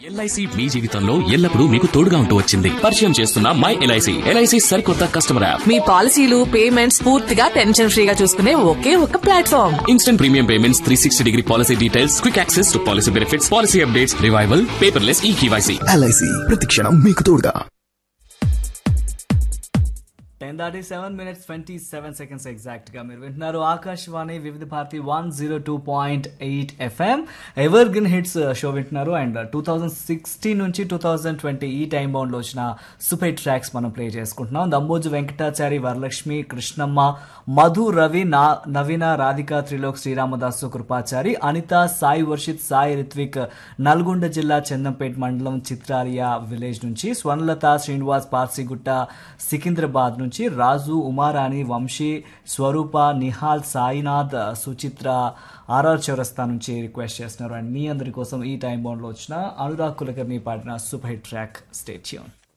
LIC మీ జీవితంలో ఎల్లప్పుడూ మీకు తోడుగా ఉంటూ వచ్చింది పరిచయం చేస్తున్న మై ఎల్ఐసి ఎల్ఐసి సరికొత్త కస్టమర్ యాప్ మీ పాలసీలు పేమెంట్స్ పూర్తిగా టెన్షన్ ఫ్రీగా చూసుకునే ఒకే ఒక platform instant premium payments three sixty degree policy details quick access to policy benefits policy updates revival paperless e KYC LIC ప్రతిక్షణం మీకు తోడుగా టెన్ దాటి seven minutes twenty seven seconds exact గా మీరు వింటున్నారు Akashvani Vividh Bharati one zero two point eight FM evergreen hits show వింటున్నారు and two thousand sixteen నుంచి two thousand twenty ఈ టైం బౌండ్ లో వచ్చిన సూపర్ ట్రాక్స్ మనం ప్లే చేసుకుంటున్నాం దమ్మోజు వెంకటాచారి వరలక్ష్మి కృష్ణమ్మ మధు రవి నా నవీన రాధిక త్రిలోక్ శ్రీరామదాసు కృపాచారి అనిత సాయి వర్షిత్ సాయి రిత్విక్ నల్గొండ జిల్లా చందంపేట మండలం చిత్రాలియా విలేజ్ నుంచి స్వర్ణలత శ్రీనివాస్ పార్సిగుట్ట సికింద్రాబాద్ నుంచి రాజు ఉమారాణి వంశీ స్వరూప నిహాల్ సాయినాథ్ సుచిత్ర ఆర్ఆర్ చౌరస్తా నుంచి రిక్వెస్ట్ చేస్తున్నారు అండ్ మీ అందరి కోసం ఈ టైం బౌండ్లో వచ్చిన అనురాగ్ కులకర్ని పాడిన సూపర్ హిట్ ట్రాక్ స్టేట్యూన్